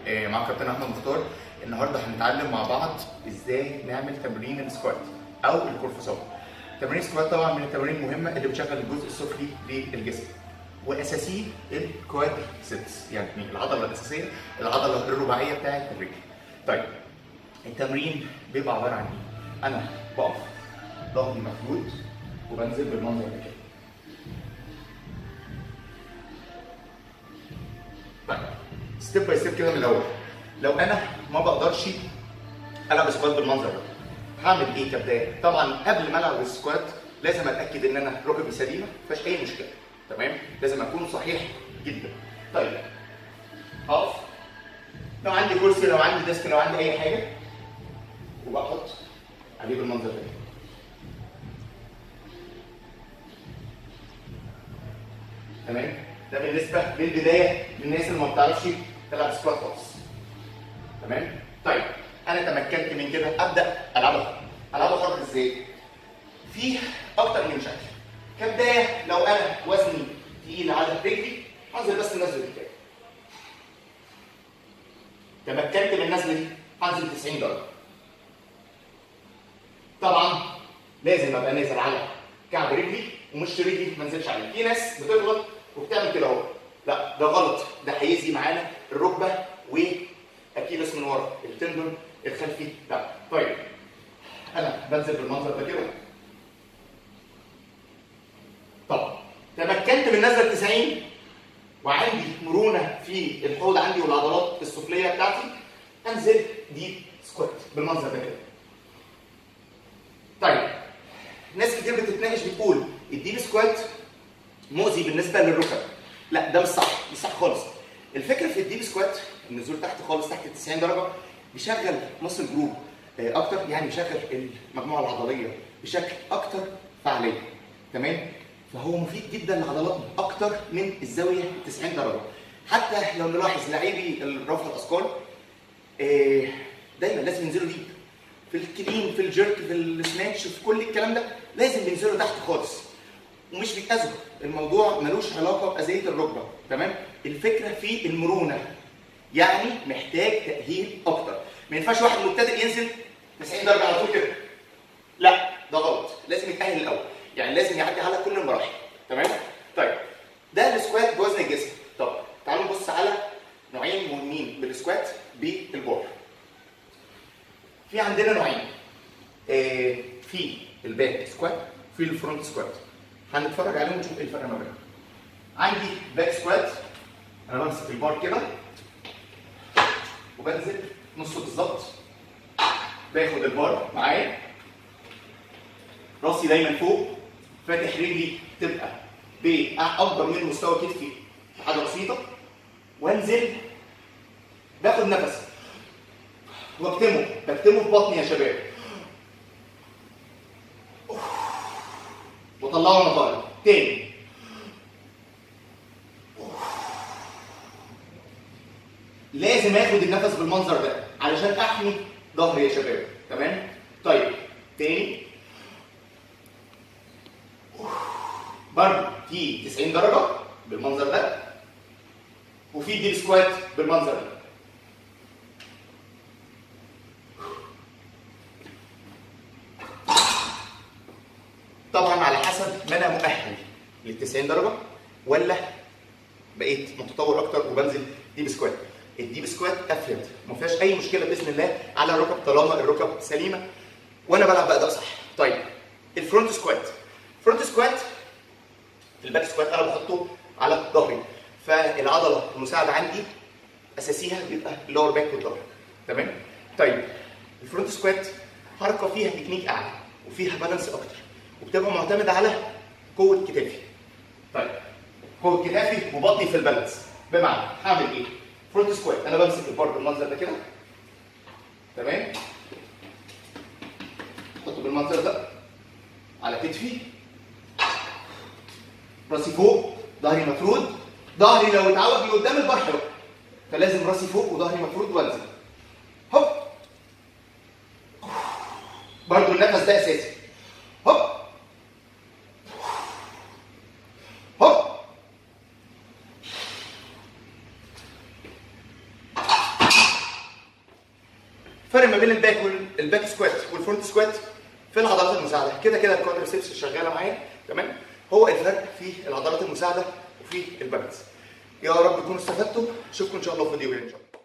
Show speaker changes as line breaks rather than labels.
آه، معاكم كابتن احمد مختار النهارده هنتعلم مع بعض ازاي نعمل تمرين السكوات او الكورفوسات تمرين السكوات طبعا من التمارين المهمه اللي بتشغل الجزء السفلي للجسم واساسيه الكوادريسبس يعني العضله الاساسيه العضله الرباعيه بتاعت الرجل طيب التمرين بيبقى عباره عن ايه انا بقف ظهري مفرود وبنزل بالمنظر ده كده طيب ستيب باي ستيب كده من الاول لو انا ما بقدرش العب سكوات بالمنظر ده هعمل ايه كبدايه؟ طبعا قبل ما العب السكوات لازم اتاكد ان انا ركبي سليمه ما فيهاش اي مشكله تمام؟ لازم اكون صحيح جدا. طيب هقف لو عندي كرسي لو عندي ديسك لو عندي اي حاجه وبحط عليه بالمنظر ده تمام؟ ده بالنسبه للبدايه للناس اللي ما بتعرفش تلعب سكوات خالص. تمام؟ طيب انا تمكنت من كده ابدا العبها العبها فرق ازاي؟ في اكتر من شكل. كبدايه لو انا وزني تقيل على رجلي هنزل بس النزله دي كده. تمكنت من النزله دي هنزل 90 درجه. طبعا لازم ابقى نازل على كعب رجلي ومش رجلي ما انزلش عليه. في ناس بتغلط وبتعمل كده اهو. لا ده غلط ده هيأذي معانا الركبه واكيلس من ورا التندون الخلفي لا طيب انا بنزل بالمنظر ده كده طب تمكنت من نزله 90 وعندي مرونه في الحوض عندي والعضلات السفليه بتاعتي انزل دي سكوات بالمنظر ده كده طيب ناس كتير بتتناقش بتقول الديب سكوات مؤذي بالنسبه للركب لا ده مش صح مش صح خالص الفكره في الديب سكوات النزول تحت خالص تحت 90 درجه بيشغل مصل جروب اكتر يعني بيشغل المجموعه العضليه بشكل اكتر فعاليه تمام فهو مفيد جدا لعضلاتنا اكتر من الزاويه 90 درجه حتى لو نلاحظ لاعبي رفع الاثقال آه، دايما لازم ينزلوا ديب في الكلين في الجيرك في السناتش في كل الكلام ده لازم بينزلوا تحت خالص ومش بيتأذوا الموضوع ملوش علاقه باذيه الركبه تمام الفكره في المرونه يعني محتاج تاهيل اكتر ما ينفعش واحد مبتدئ ينزل 90 درجه على طول كده لا ده غلط لازم يتاهل الاول يعني لازم يعدي على كل المراحل تمام طيب ده السكوات بوزن الجسم طب تعالوا نبص على نوعين مهمين بالسكوات بالبار في عندنا نوعين آه في الباك سكوات في الفرونت سكوات هنتفرج عليهم ونشوف ايه الفرق ما بينهم عندي باك سكوات انا بمسك البار كده وبنزل نصه بالظبط باخد البار معايا راسي دايما فوق فاتح رجلي تبقى باكبر من مستوى كتفي حاجه بسيطه وانزل باخد نفس واكتمه بكتمه في بطني يا شباب وطلعه وانا طالع تاني لازم اخد النفس بالمنظر ده علشان احمي ظهري يا شباب تمام طيب تاني برضه في 90 درجه بالمنظر ده وفي ديب سكوات بالمنظر ده طبعا على حسب ما انا مؤهل لل 90 درجه ولا بقيت متطور اكتر وبنزل ديب سكوات الديب سكوات افيد ما فيهاش اي مشكله باذن الله على الركب طالما الركب سليمه وانا بلعب باداء صح طيب الفرونت سكوات الفرونت سكوات الباك سكوات انا بحطه على ظهري فالعضله المساعده عندي اساسيها بيبقى اللور باك والظهر تمام طيب الفرونت سكوات حركه فيها تكنيك اعلى وفيها بالانس اكتر وبتبقى معتمده على قوه كتافي طيب قوه كتافي وبطني في البالانس بمعنى هعمل ايه فرونت سكوات انا بمسك البار بالمنظر ده كده تمام احطه بالمنظر ده على كتفي راسي فوق ظهري مفرود ظهري لو اتعوج لقدام البار حلو فلازم راسي فوق وظهري مفرود وانزل هوب برضو النفس ده اساسي هوب هوب الفرق ما بين الباك والباك سكوات والفرونت سكوات في العضلات المساعده كده كده الكوادريسبس شغاله معايا تمام هو الفرق في العضلات المساعده وفي البالانس يا رب تكونوا استفدتوا اشوفكم ان شاء الله في فيديو جاي ان شاء الله